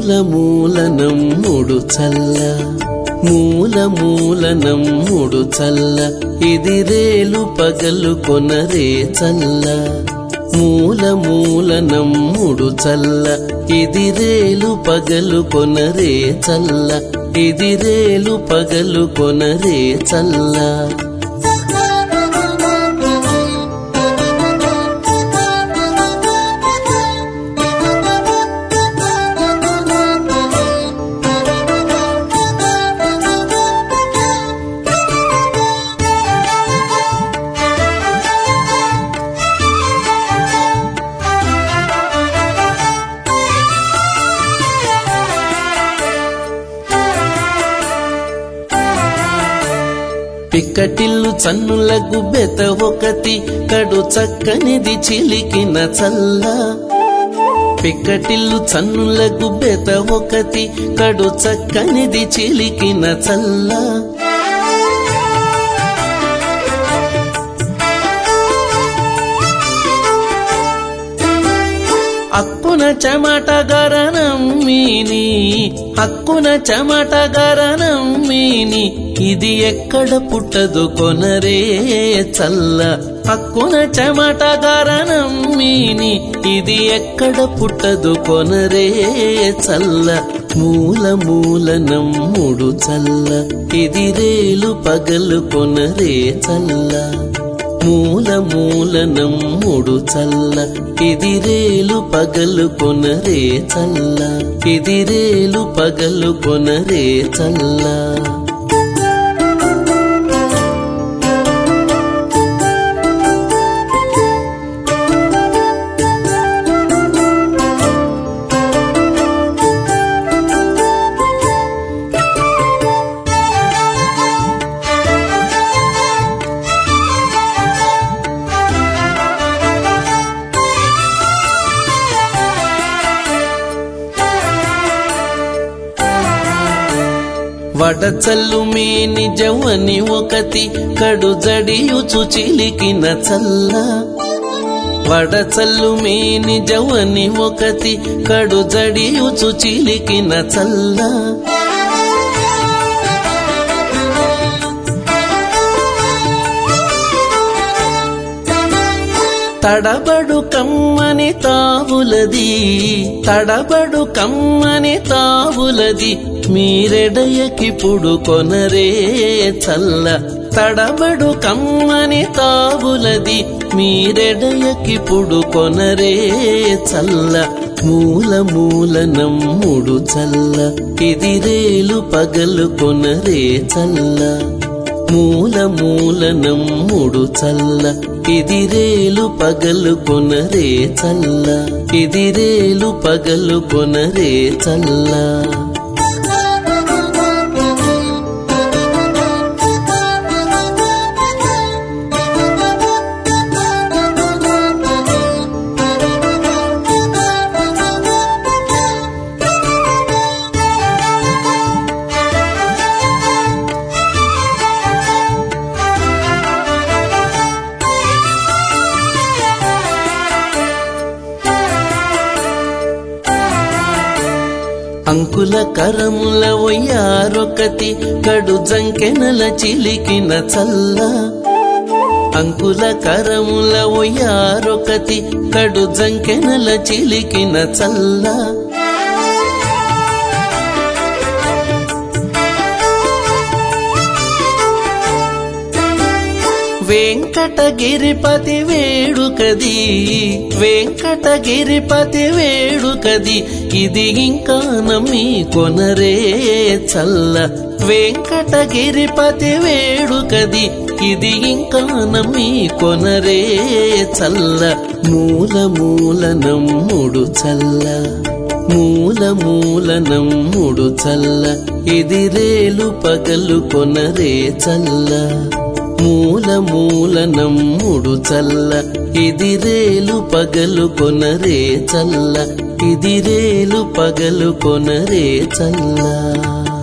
మూల మూలనం మూడు చల్ల మూల మూలనం మూడు చల్ల ఇది రేలు పగలు కొనరే చల్ల మూల మూలనం మూడు చల్ల ఇది రేలు పగలు కొనరే చల్ల ఇది రేలు పగలు కొనరే చల్ల పిక్కటిల్లు చన్నుల గుబ్బెత ఒకటి కడు చక్కనిది చిలికిన చల్ల పిక్కటిల్లు చన్నుల గుబ్బెత ఒకటి కడు చక్కనిది చిలికిన చల్ల అక్కున చెమట గరనమ్మిని అక్కున చెమట గరనమ్మిని ఇది ఎక్కడ పుట్టదు కొనరే చల్ల అక్కున చెమట గరనమ్మిని ఇది ఎక్కడ పుట్టదు కొనరే చల్ల మూల మూల నమ్ముడు చల్ల ఇది రేలు పగలు కొనరే చల్ల మూల మూల నమ్ముడు చల్ల ఇది రేలు పగలు కొనరే చల్ల ఇది రేలు పగలు కొనరే చల్ల వడచల్లు మేని జవని ఒకటి కడు జడియుచు చిలికిన చల్ల వడచల్లు మేని జవని ఒకటి కడు జడియుచు చిలికిన చల్ల తడబడు కమ్మని తావులది తడబడు కమ్మని తావులది మీరెడయకిప్పుడు కొనరే చల్ల తడబడు కమ్మని తావులది మీరెడయకిప్పుడు కొనరే చల్ల మూల మూల నమ్ముడు చల్ల ఇది రేలు పగలు కొనరే చల్ల మూల మూల నమ్ముడు చల్ల ఇది రేలు పగలు కొనరే చల్ల ఇది రేలు పగలు కొనరే చల్ల అంకుల కరముల ఒయ్యారొకటి కడు జంకెనల చిలికిన చల్ల అంకుల కరముల ఒయ్యారొకటి కడు జంకెనల చిలికిన చల్ల వెంకటగిరిపతి వేడుకది వెంకటగిరిపతి వేడుకది ఇది ఇంకా నమ్మి కొనరే చల్ల వెంకటగిరిపతి వేడుకది ఇది ఇంకా నమ్మి కొనరే చల్ల మూల మూల నమ్ముడు చల్ల మూల మూల నమ్ముడు చల్ల ఇది రేలు పగలు కొనరే చల్ల మూల మూల నమ్ముడు చల్ల ఇది రేలు పగలు కొనరే చల్ల ఇది రేలు పగలు కొనరే చల్ల